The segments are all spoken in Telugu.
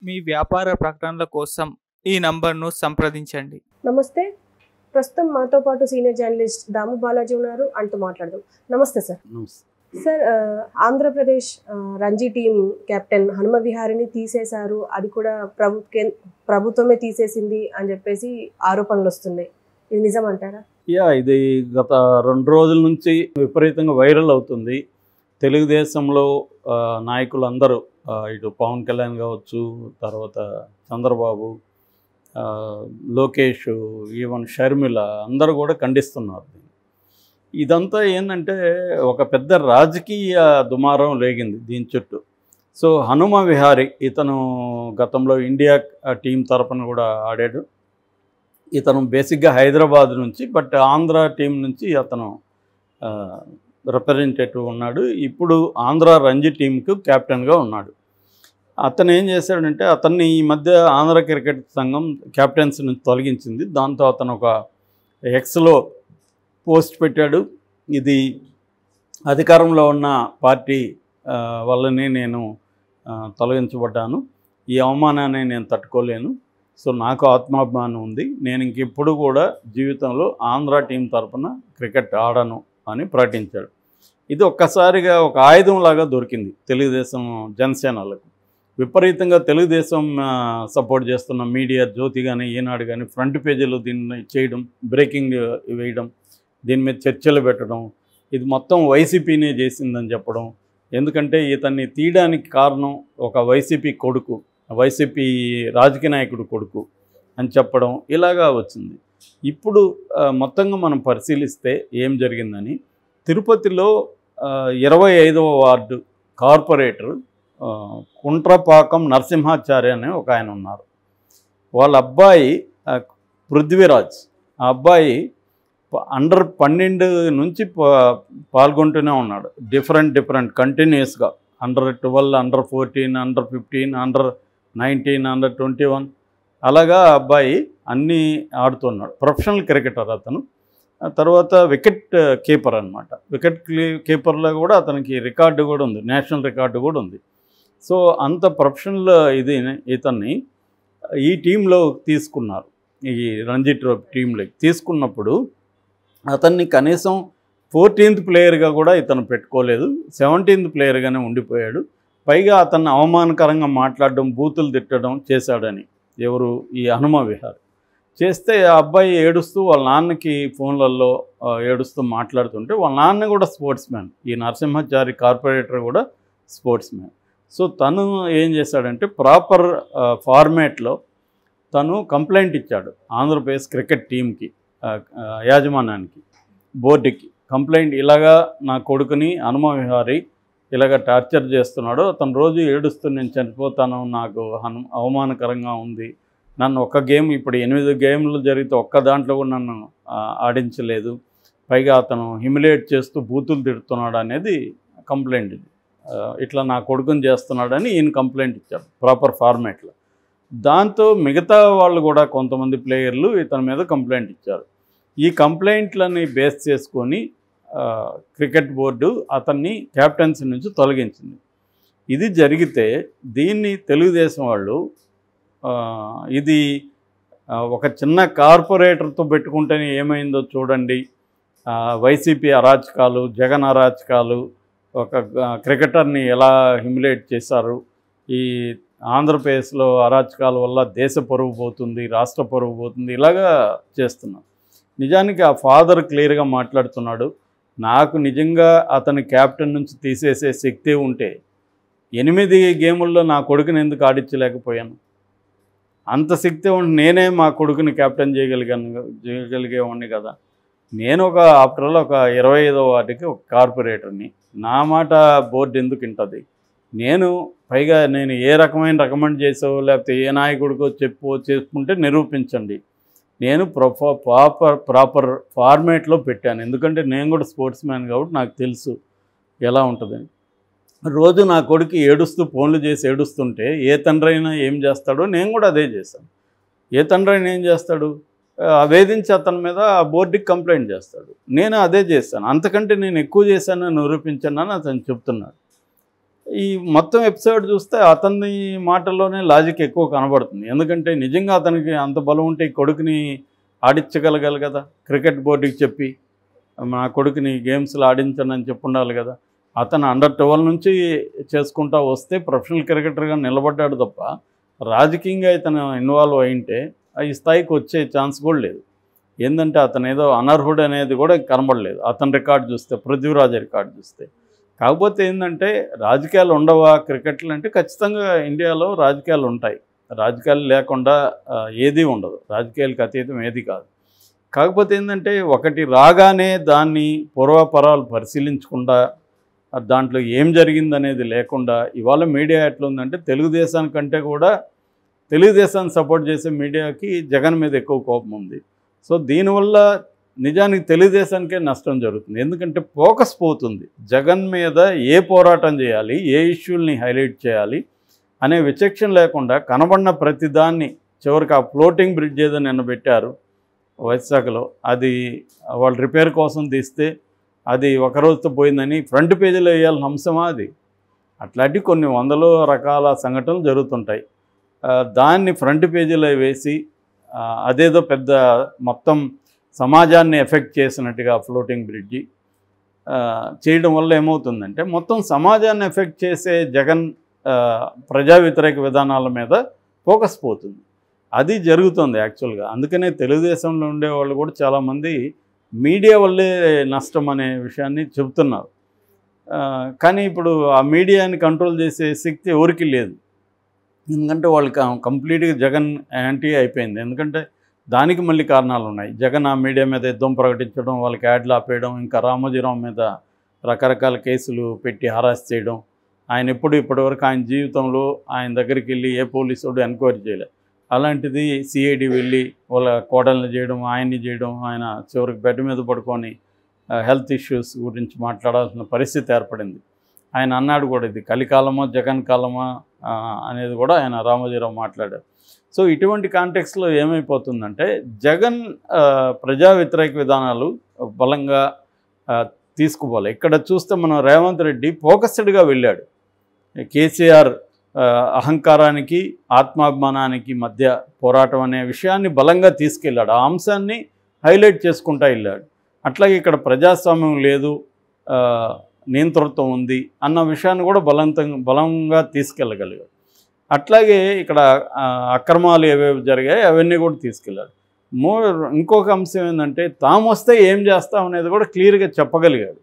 మీ వ్యాపార ప్రకటనల కోసం ఈ నంబర్ను సంప్రదించండి నమస్తే ప్రస్తుతం మాతో పాటు సీనియర్ జర్నలిస్ట్ దాము బాలాజీ ఉన్నారు అంటూ మాట్లాడదాం నమస్తే సార్ నమస్తే సార్ ఆ, ఆంధ్రప్రదేశ్ ఆ, రంజీ టీం కెప్టెన్ హనుమ విహారిని తీసేశారు అది కూడా ప్రభు కేన్- ప్రభుత్వమే తీసేసింది అని చెప్పేసి ఆరోపణలు వస్తున్నాయి ఇది నిజం అంటారా యా ఇది గత రెండు రోజుల నుంచి విపరీతంగా వైరల్ అవుతుంది తెలుగుదేశంలో ఆ, నాయకులందరూ ఆ, ఇటు పవన్ కళ్యాణ్ కావచ్చు తర్వాత చంద్రబాబు ఆ, లోకేష్ ఈవెన్ షర్మిల అందరూ కూడా ఖండిస్తున్నారు దీన్ని. ఇదంతా ఏంటంటే ఒక పెద్ద రాజకీయ దుమారం లేగింది దీని చుట్టూ సో హనుమ విహారి ఇతను గతంలో ఇండియా టీం తరపున కూడా ఆడాడు ఇతను బేసిక్గా హైదరాబాద్ నుంచి బట్ ఆంధ్ర టీం నుంచి అతను రిప్రజెంటేటివ్ ఉన్నాడు ఇప్పుడు ఆంధ్ర రంజీ టీంకు కెప్టెన్గా ఉన్నాడు అతను ఏం చేశాడంటే అతన్ని ఈ మధ్య ఆంధ్ర క్రికెట్ సంఘం కెప్టెన్స్ నుంచి తొలగించింది దాంతో అతను ఒక ఎక్స్లో పోస్ట్ పెట్టాడు ఇది అధికారంలో ఉన్న పార్టీ ఆ, వల్లనే నేను ఆ, తొలగించబడ్డాను ఈ అవమానాన్ని నేను తట్టుకోలేను సో నాకు ఆత్మాభిమానం ఉంది నేను ఇంకెప్పుడు కూడా జీవితంలో ఆంధ్ర టీం తరపున క్రికెట్ ఆడను అని ప్రకటించాడు ఇది ఒక్కసారిగా ఒక ఆయుధంలాగా దొరికింది తెలుగుదేశం జనసేనలకు విపరీతంగా తెలుగుదేశం ఆ, సపోర్ట్ చేస్తున్న మీడియా జ్యోతి కానీ ఈనాడు కానీ ఫ్రంట్ పేజీలో దీన్ని చేయడం బ్రేకింగ్ వేయడం దీని మీద చర్చలు పెట్టడం ఇది మొత్తం వైసీపీనే చేసిందని చెప్పడం ఎందుకంటే ఇతన్ని తీయడానికి కారణం ఒక వైసీపీ కొడుకు వైసీపీ రాజకీయ నాయకుడు కొడుకు అని చెప్పడం ఇలాగా వచ్చింది ఇప్పుడు ఆ, మొత్తంగా మనం పరిశీలిస్తే ఏం జరిగిందని తిరుపతిలో ఇరవై ఐదవ వార్డు కార్పొరేటర్ ఆ, కుంట్రపాకం నరసింహాచార్య అనే ఒక ఆయన ఉన్నారు వాళ్ళ అబ్బాయి ఆ, పృథ్వీరాజ్ ఆ అబ్బాయి ప- అండర్ పన్నెండు నుంచి పా- పాల్గొంటూనే ఉన్నాడు డిఫరెంట్ డిఫరెంట్ కంటిన్యూస్గా under twelve under fourteen under fifteen under nineteen under twenty one అలాగా ఆ అబ్బాయి అన్నీ ఆడుతున్నాడు ప్రొఫెషనల్ క్రికెటర్ అతను ఆ తర్వాత వికెట్ కీపర్ అనమాట వికెట్ కీపర్లో కూడా అతనికి రికార్డు కూడా ఉంది నేషనల్ రికార్డు కూడా ఉంది సో అంత ప్రొఫెషనల్ ఇది ఇతన్ని ఈ టీంలో తీసుకున్నారు ఈ రంజీ ట్రోఫీ టీంలోకి తీసుకున్నప్పుడు అతన్ని కనీసం ఫోర్టీన్త్ ప్లేయర్గా కూడా ఇతను పెట్టుకోలేదు సెవెంటీన్త్ ప్లేయర్గానే ఉండిపోయాడు పైగా అతన్ని అవమానకరంగా మాట్లాడడం బూతులు తిట్టడం చేశాడని ఎవరు ఈ హనుమ విహార్ చేస్తే ఆ అబ్బాయి ఏడుస్తూ వాళ్ళ నాన్నకి ఫోన్లలో ఆ, ఏడుస్తూ మాట్లాడుతుంటే వాళ్ళ నాన్న కూడా స్పోర్ట్స్ మ్యాన్ ఈ నరసింహాచారి కార్పొరేటర్ కూడా స్పోర్ట్స్ మ్యాన్ సో తను ఏం చేశాడంటే ప్రాపర్ ఫార్మేట్లో తను కంప్లైంట్ ఇచ్చాడు ఆంధ్రప్రదేశ్ క్రికెట్ టీంకి ఆ, ఆ, యాజమాన్యానికి బోర్డుకి కంప్లైంట్ ఇలాగా నా కొడుకుని హనుమ విహారీ ఇలాగ టార్చర్ చేస్తున్నాడు అతను రోజు ఏడుస్తూ నేను చనిపోతాను నాకు హను అవమానకరంగా ఉంది నన్ను ఒక్క గేమ్ ఇప్పుడు ఎనిమిది గేమ్లు జరిగితే ఒక్క దాంట్లో కూడా నన్ను ఆ, ఆడించలేదు పైగా అతను హ్యూమిలేట్ చేస్తూ బూతులు తిడుతున్నాడు అనేది కంప్లైంట్ ఇది ఆ, ఇట్లా నా కొడుకుని చేస్తున్నాడని ఈయన కంప్లైంట్ ఇచ్చారు ప్రాపర్ ఫార్మేట్లో దాంతో మిగతా వాళ్ళు కూడా కొంతమంది ప్లేయర్లు ఇతని మీద కంప్లైంట్ ఇచ్చారు ఈ కంప్లైంట్లని బేస్ చేసుకొని ఆ, క్రికెట్ బోర్డు అతన్ని క్యాప్టెన్సీ నుంచి తొలగించింది ఇది జరిగితే దీన్ని తెలుగుదేశం వాళ్ళు ఆ, ఇది ఆ, ఒక చిన్న కార్పొరేటర్తో పెట్టుకుంటేనే ఏమైందో చూడండి ఆ, వైసీపీ అరాచకాలు జగన్ అరాచకాలు ఒక ఆ, క్రికెటర్ని ఎలా హ్యూమిలేట్ చేశారు ఈ ఆంధ్రప్రదేశ్లో అరాచకాల వల్ల దేశ పరువు పోతుంది రాష్ట్ర పరువు పోతుంది ఇలాగా చేస్తున్నారు నిజానికి ఆ ఫాదర్ క్లియర్గా మాట్లాడుతున్నాడు నాకు నిజంగా అతని క్యాప్టెన్ నుంచి తీసేసే శక్తి ఉంటే ఎనిమిది గేముల్లో నా కొడుకుని ఎందుకు ఆడించలేకపోయాను అంత శక్తి ఉంటే నేనే మా కొడుకుని కెప్టెన్ చేయగలిగాను చేయగలిగేవాడిని కదా నేను ఒక ఆఫ్టర్ ఆల్ ఒక ఇరవై ఐదో వాటికి ఒక కార్పొరేటర్ని నా మాట బోర్డు ఎందుకు వింటుంది నేను పైగా నేను ఏ రకమైన రికమెండ్ చేసావో లేకపోతే ఏ నాయకుడికో చెప్పు చేసుకుంటే నిరూపించండి నేను ప్రొఫా ప్రాపర్ ప్రాపర్ ఫార్మేట్లో పెట్టాను ఎందుకంటే నేను కూడా స్పోర్ట్స్ మ్యాన్ కాబట్టి నాకు తెలుసు ఎలా ఉంటుందని రోజు నా కొడుకు ఏడుస్తూ ఫోన్లు చేసి ఏడుస్తుంటే ఏ తండ్రి అయినా ఏం చేస్తాడో నేను కూడా అదే చేశాను ఏ తండ్రి అయినా ఏం చేస్తాడు ఆ, వేధించి అతని మీద ఆ బోర్డుకి కంప్లైంట్ చేస్తాడు నేను అదే చేశాను అంతకంటే నేను ఎక్కువ చేశానని నిరూపించానని అతను చెప్తున్నాడు ఈ మొత్తం ఎపిసోడ్ చూస్తే అతని మాటల్లోనే లాజిక్ ఎక్కువ కనబడుతుంది ఎందుకంటే నిజంగా అతనికి అంత బలం ఉంటే ఈ కొడుకుని ఆడించగలగాలి కదా క్రికెట్ బోర్డుకి చెప్పి మా కొడుకుని గేమ్స్లో ఆడించండి అని చెప్పి ఉండాలి కదా అతను అండర్ ట్వెల్వ్ నుంచి చేసుకుంటా వస్తే ప్రొఫెషనల్ క్రికెటర్గా నిలబడ్డాడు తప్ప రాజకీయంగా ఇతను ఇన్వాల్వ్ అయింటే ఈ స్థాయికి వచ్చే ఛాన్స్ కూడా లేదు ఏంటంటే అతను ఏదో అనర్హుడు అనేది కూడా కనబడలేదు అతని రికార్డు చూస్తే పృథ్వీరాజ్ రికార్డు చూస్తే కాకపోతే ఏంటంటే రాజకీయాలు ఉండవా క్రికెట్లు అంటే ఖచ్చితంగా ఇండియాలో రాజకీయాలు ఉంటాయి రాజకీయాలు లేకుండా ఆ, ఏదీ ఉండదు రాజకీయాలకు అతీతం ఏది కాదు కాకపోతే ఏంటంటే ఒకటి రాగానే దాన్ని పూర్వపరాలు పరిశీలించకుండా ఆ, దాంట్లో ఏం జరిగిందనేది లేకుండా ఇవాళ మీడియా ఎట్లుందంటే తెలుగుదేశానికంటే కూడా తెలుగుదేశాన్ని సపోర్ట్ చేసే మీడియాకి జగన్ మీద ఎక్కువ కోపం ఉంది సో దీనివల్ల నిజానికి తెలుగుదేశానికే నష్టం జరుగుతుంది ఎందుకంటే ఫోకస్ పోతుంది జగన్ మీద ఏ పోరాటం చేయాలి ఏ ఇష్యూల్ని హైలైట్ చేయాలి అనే విచక్షణ లేకుండా కనబడిన ప్రతిదాన్ని చివరికి ఆ ఫ్లోటింగ్ బ్రిడ్జ్ ఏదో నిన్న పెట్టారు వైశాఖలో అది వాళ్ళు రిపేర్ కోసం తీస్తే అది ఒక రోజుతో పోయిందని ఫ్రంట్ పేజీలో వేయాల్సిన అంశమా అది అట్లాంటి కొన్ని వందల రకాల సంఘటనలు జరుగుతుంటాయి ఆ, దాన్ని ఫ్రంట్ పేజీలో వేసి ఆ, అదేదో పెద్ద మొత్తం సమాజాన్ని ఎఫెక్ట్ చేసినట్టుగా ఫ్లోటింగ్ బ్రిడ్జి ఆ, చేయడం వల్ల ఏమవుతుందంటే మొత్తం సమాజాన్ని ఎఫెక్ట్ చేసే జగన్ ఆ, ప్రజా వ్యతిరేక విధానాల మీద ఫోకస్ పోతుంది అది జరుగుతుంది యాక్చువల్గా అందుకనే తెలుగుదేశంలో ఉండేవాళ్ళు కూడా చాలామంది మీడియా వల్లే నష్టం అనే విషయాన్ని చెబుతున్నారు ఆ, కానీ ఇప్పుడు ఆ మీడియాని కంట్రోల్ చేసే శక్తి ఎవరికి లేదు ఎందుకంటే వాళ్ళకి కంప్లీట్గా జగన్ యాంటీ అయిపోయింది ఎందుకంటే దానికి మళ్ళీ కారణాలు ఉన్నాయి జగన్ ఆ మీడియా మీద యుద్ధం ప్రకటించడం వాళ్ళకి యాడ్లు ఆపేయడం ఇంకా రామోజీరావు మీద రకరకాల కేసులు పెట్టి హరాస్ చేయడం ఆయన ఎప్పుడు ఇప్పటివరకు ఆయన జీవితంలో ఆయన దగ్గరికి వెళ్ళి ఏ పోలీసుడు ఎంక్వైరీ చేయలేదు అలాంటిది సిఐడి వెళ్ళి వాళ్ళ కోడల్ని చేయడం ఆయన్ని చేయడం ఆయన చివరికి బెడ్ మీద పడుకొని హెల్త్ ఇష్యూస్ గురించి మాట్లాడాల్సిన పరిస్థితి ఏర్పడింది ఆయన అన్నాడు కూడా ఇది కలికాలమా జగన్ కాలమా ఆ, అనేది కూడా ఆయన రామోజీరావు మాట్లాడారు సో ఇటువంటి కాంటెక్స్లో ఏమైపోతుందంటే జగన్ ఆ, ప్రజా వ్యతిరేక విధానాలు బలంగా ఆ, తీసుకుపోవాలి ఇక్కడ చూస్తే మనం రేవంత్ రెడ్డి ఫోకస్డ్గా వెళ్ళాడు కేసీఆర్ ఆ, అహంకారానికి ఆత్మాభిమానానికి మధ్య పోరాటం అనే విషయాన్ని బలంగా తీసుకెళ్ళాడు ఆ అంశాన్ని హైలైట్ చేసుకుంటా వెళ్ళాడు అట్లాగే ఇక్కడ ప్రజాస్వామ్యం లేదు ఆ, నియంతృత్వం ఉంది అన్న విషయాన్ని కూడా బలవంతంగా బలంగా తీసుకెళ్ళగలిగాడు అట్లాగే ఇక్కడ ఆ, అక్రమాలు ఏవేవి జరిగాయి అవన్నీ కూడా తీసుకెళ్ళాడు మో ఇంకొక అంశం ఏంటంటే తాము వస్తే ఏం చేస్తాం అనేది కూడా క్లియర్గా చెప్పగలిగాడు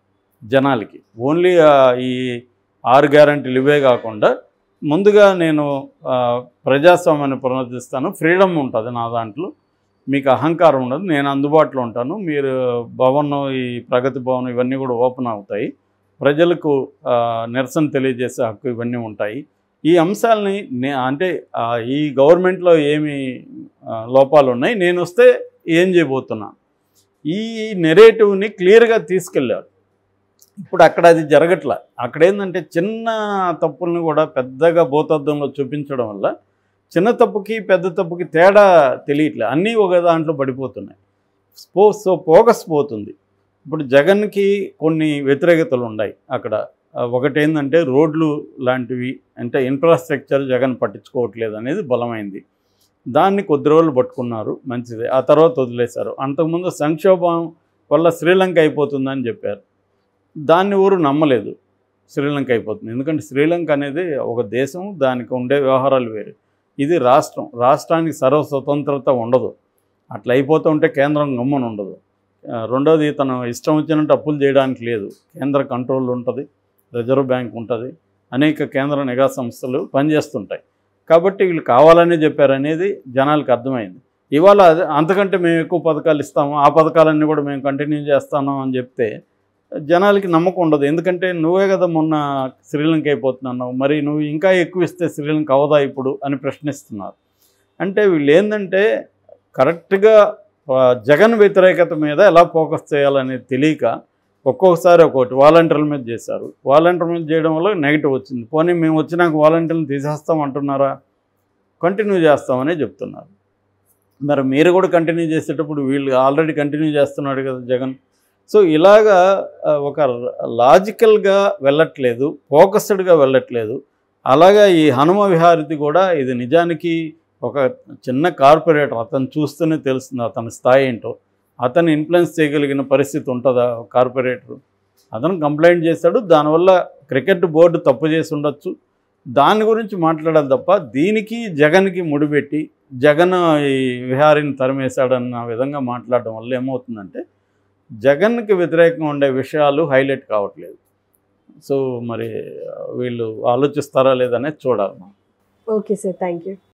జనాలకి ఓన్లీ ఆ, ఈ ఆరు గ్యారంటీలు ఇవే కాకుండా ముందుగా నేను ఆ, ప్రజాస్వామ్యాన్ని పునరుద్ధరిస్తాను ఫ్రీడమ్ ఉంటుంది నా దాంట్లో మీకు అహంకారం ఉండదు నేను అందుబాటులో ఉంటాను మీరు భవన్ ఈ ప్రగతి భవన్ ఇవన్నీ కూడా ఓపెన్ అవుతాయి ప్రజలకు ఆ, నిరసన తెలియజేసే హక్కు ఇవన్నీ ఉంటాయి ఈ అంశాలని నే అంటే ఆ, ఈ గవర్నమెంట్లో ఏమి ఆ, లోపాలు ఉన్నాయి నేను వస్తే ఏం చేయబోతున్నా ఈ నెరేటివ్ని క్లియర్గా తీసుకెళ్ళాడు ఇప్పుడు అక్కడ అది జరగట్ల అక్కడ ఏంటంటే చిన్న తప్పుల్ని కూడా పెద్దగా భూతద్దంలో చూపించడం వల్ల చిన్న తప్పుకి పెద్ద తప్పుకి తేడా తెలియట్లే అన్నీ ఒక దాంట్లో పడిపోతున్నాయి స్పో సో ఫోకస్ పోతుంది ఇప్పుడు జగన్కి కొన్ని వ్యతిరేకతలు ఉన్నాయి అక్కడ ఆ, ఒకటి ఏంటంటే రోడ్లు లాంటివి అంటే ఇన్ఫ్రాస్ట్రక్చర్ జగన్ పట్టించుకోవట్లేదు అనేది బలమైంది దాన్ని కొద్ది రోజులు పట్టుకున్నారు మంచిదే ఆ తర్వాత వదిలేశారు అంతకుముందు సంక్షోభం వల్ల శ్రీలంక అయిపోతుందని చెప్పారు దాన్ని ఊరు నమ్మలేదు శ్రీలంక అయిపోతుంది ఎందుకంటే శ్రీలంక అనేది ఒక దేశం దానికి ఉండే వ్యవహారాలు వేరు ఇది రాష్ట్రం రాష్ట్రానికి సర్వ స్వతంత్రత ఉండదు అట్లా అయిపోతూ ఉంటే కేంద్రం గమ్మని ఉండదు ఆ, రెండోది తను ఇష్టం వచ్చినట్టు అప్పులు చేయడానికి లేదు కేంద్ర కంట్రోల్ ఉంటుంది రిజర్వ్ బ్యాంక్ ఉంటుంది అనేక కేంద్ర నిఘా సంస్థలు పనిచేస్తుంటాయి కాబట్టి వీళ్ళు కావాలనే చెప్పారనేది జనాలకు అర్థమైంది ఇవాళ అదే- అంతకంటే మేము ఎక్కువ పథకాలు ఇస్తాము ఆ పథకాలన్నీ కూడా మేము కంటిన్యూ చేస్తాను అని చెప్తే జనాలకి నమ్మకం ఉండదు ఎందుకంటే నువ్వే కదా మొన్న శ్రీలంక అయిపోతున్నావు మరి నువ్వు ఇంకా ఎక్కువ ఇస్తే శ్రీలంక అవదా ఇప్పుడు అని ప్రశ్నిస్తున్నారు అంటే వీళ్ళు ఏంటంటే కరెక్ట్గా ఆ, జగన్ వ్యతిరేకత మీద ఎలా ఫోకస్ చేయాలనేది తెలియక ఒక్కొక్కసారి ఒక్కొక్కటి వాలంటీర్ల మీద చేశారు వాలంటీర్ మీద చేయడం వల్ల నెగిటివ్ వచ్చింది పోనీ మేము వచ్చినాక వాలంటీర్లు తీసేస్తాం అంటున్నారా కంటిన్యూ చేస్తామనే చెప్తున్నారు మరి మీరు కూడా కంటిన్యూ చేసేటప్పుడు వీళ్ళు ఆల్రెడీ కంటిన్యూ చేస్తున్నాడు కదా జగన్ సో ఇలాగా ఆ, ఒక లాజికల్గా వెళ్ళట్లేదు ఫోకస్డ్గా వెళ్ళట్లేదు అలాగా ఈ హనుమ విహారతి కూడా ఇది నిజానికి ఒక చిన్న కార్పొరేటర్ అతను చూస్తూనే తెలుస్తుంది అతని స్థాయి ఏంటో అతను ఇన్ఫ్లుయెన్స్ చేయగలిగిన పరిస్థితి ఉంటుందా కార్పొరేటర్ అతను కంప్లైంట్ చేశాడు దానివల్ల క్రికెట్ బోర్డు తప్పు చేసి ఉండొచ్చు దాని గురించి మాట్లాడాలి తప్ప దీనికి జగన్కి ముడిపెట్టి జగన్ ఈ విహారిని తరిమేశాడన్న విధంగా మాట్లాడడం వల్ల ఏమవుతుందంటే జగన్కి వ్యతిరేకంగా ఉండే విషయాలు హైలైట్ కావట్లేదు సో మరి వీళ్ళు ఆలోచిస్తారా లేదనేది చూడాలి మనం ఓకే సార్ థ్యాంక్ యూ